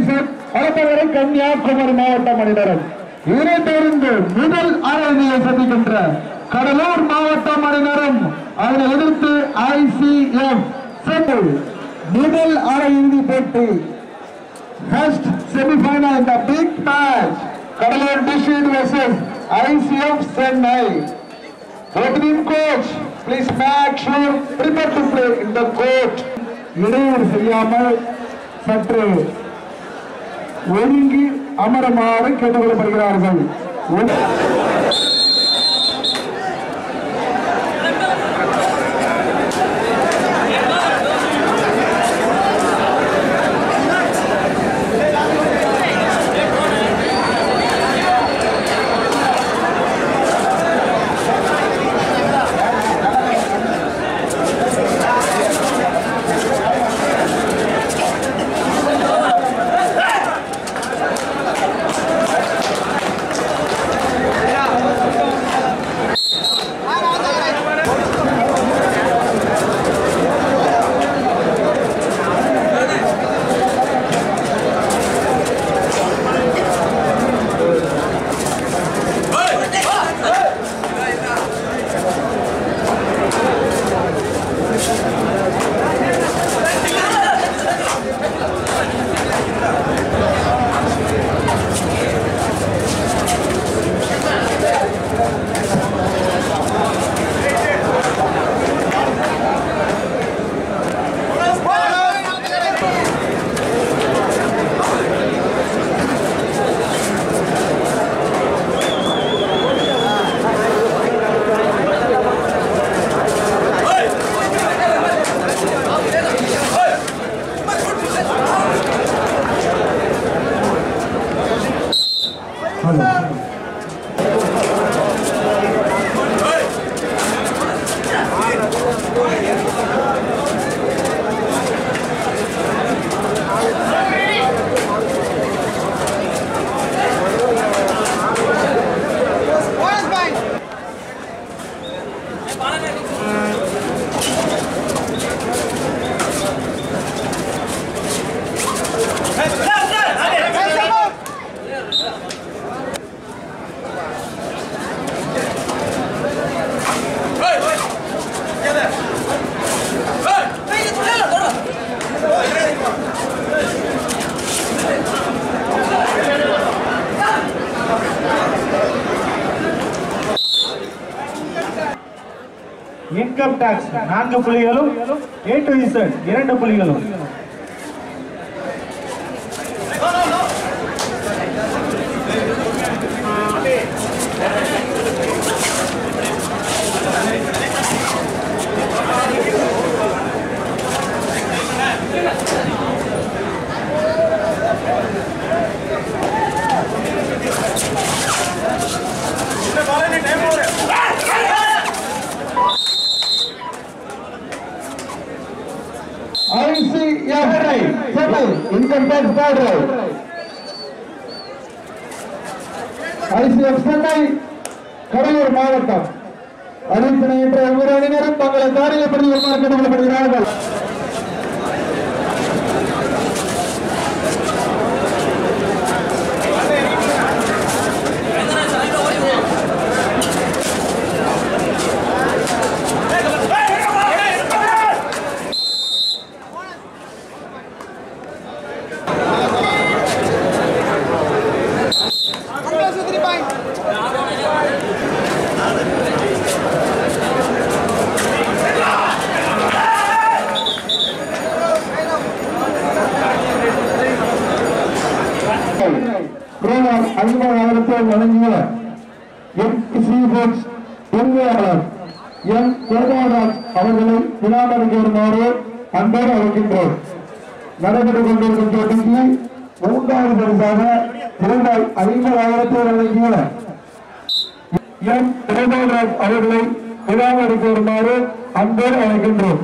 Division அடுத்தவரை கன்னியாகுமரி மாவட்டம் அணியினரும் இதைத் தொடர்ந்து முதல் அரையினை சந்திக்கின்ற கடலூர் மாவட்டம் அணியினரும் அதனை எதிர்த்து ஐசிஎம் சென்னை முதல் அரையிறுதி போட்டி First semi-final in the big match. Kadalur District versus ICF Chennai. Opening coach, please make sure prepare to play in the court. இடையூறு செய்யாமல் சற்று ஒதுங்கி அமருமாறு கேட்டுக்கொள்ளப்படுகிறார்கள் ஒ- இன்கம் டாக்ஸ் நான்கு புள்ளிகளும் ஏ டு இசட் இரண்டு புள்ளிகளும் ICF சென்னை இன்கம் டேக்ஸ் பார்டர் ஐசிஎஃப் சென்னை கடலூர் மாவட்டம் அறிவிப்பினை என்ற ஒவ்வொரு அணியினரும் தங்களை காரியப்படுத்தி வருமாறு கேட்டுக்கொள்ளப்படுகிறார்கள் ரூபாய் ஐம்பதாயிரத்தை வழங்கிய எம் சீஃபுட்ஸ் உரிமையாளர் எம் கோபாலராஜ் அவர்களை விழாமலுக்கு வருமாறு அன்போடு அழைக்கின்றோம் நடைபெற்றுக் கொண்டிருக்கும் போட்டிக்கு மூன்றாவது பரிசாக ரூபாய் ஐம்பதாயிரத்தை வழங்கிய எம் கோபாலராஜ் அவர்களை விழாமலுக்கு வருமாறு அன்போடு அழைக்கின்றோம்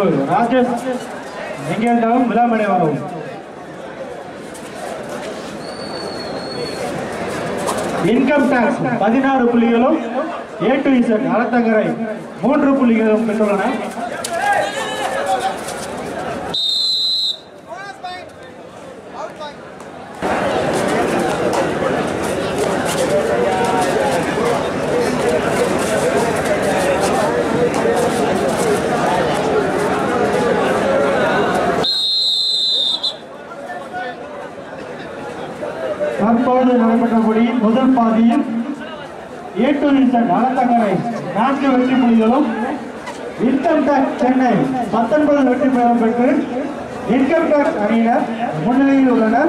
கடலூர் ராஜேஷ் எங்கே இருந்தாலும் விழாமடை வரவும் இன்கம் டாக்ஸ் பதினாறு புள்ளிகளும் ஏ டு இசட் அறத்தங்கரை மூன்று புள்ளிகளும் பெற்றுள்ளன தற்போது நடைபெற்றபடி முதல் பாதியில் ஏ டு இசட் அறத்தங்கரை நான்கு வெற்றி புள்ளிகளும் இன்கம் டாக்ஸ் சென்னை பத்தொன்பது வெற்றி பெறும் பெற்று இன்கம் டாக்ஸ் அணியினர் முன்னிலையில் உள்ளனர்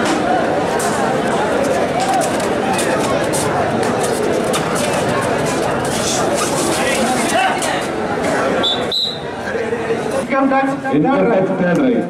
income tax Income tax third right.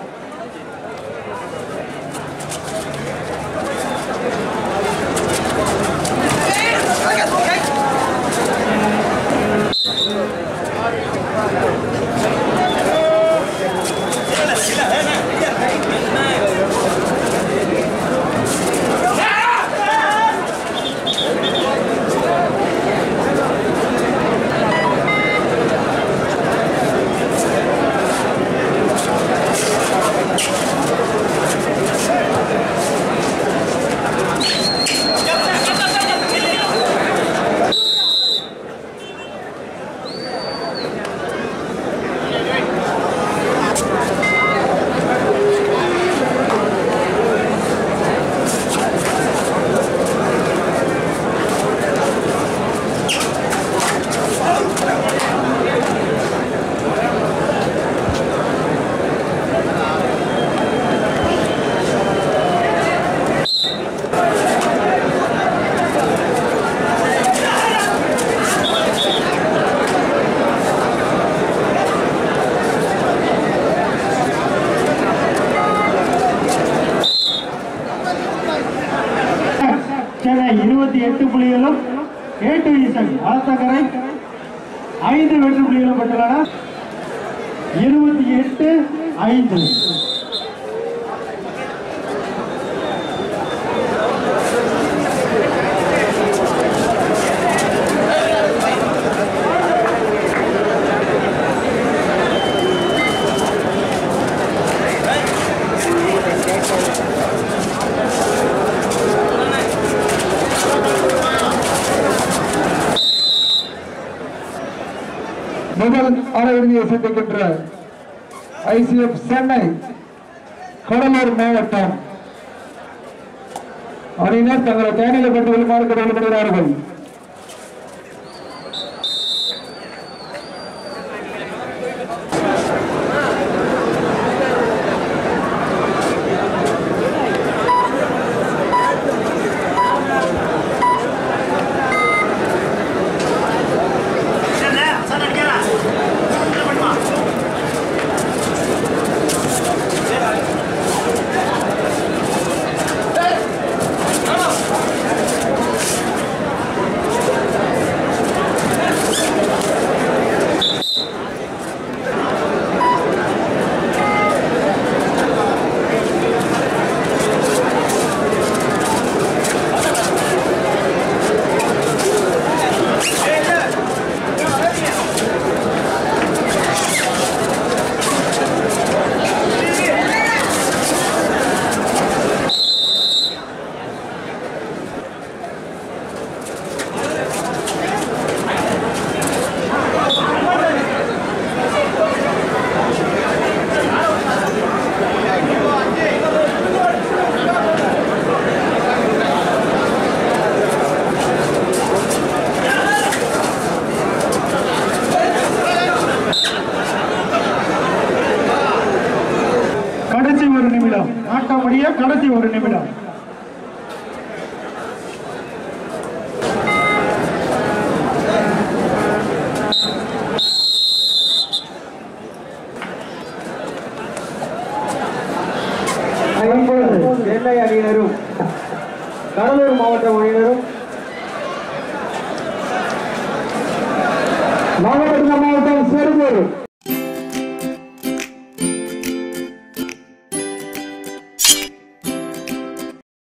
Chennai இருபத்தி எட்டு புள்ளிகளும் ஏ டு இசட் ஆத்தக்கரை ஐந்து வெற்றி புள்ளிகளும் பெற்றுள்ளன இருபத்தி எட்டு ஐந்து முதல் அரையிறுதியை சந்திக்கின்ற ஐசிஎஃப் சென்னை கடலூர் மாவட்டம் அணியினர் தங்களை தேனிலை கொண்டு வருமாறு கடவுள்படுகிறார்கள் கடைசி ஒரு நிமிடம் ஆட்டமுடிய கடைசி ஒரு நிமிடம் இப்பொழுது சென்னை அணியினரும் கடலூர் மாவட்ட அணியினரும் நாகப்பட்டினம் மாவட்டம் செருக்கூர்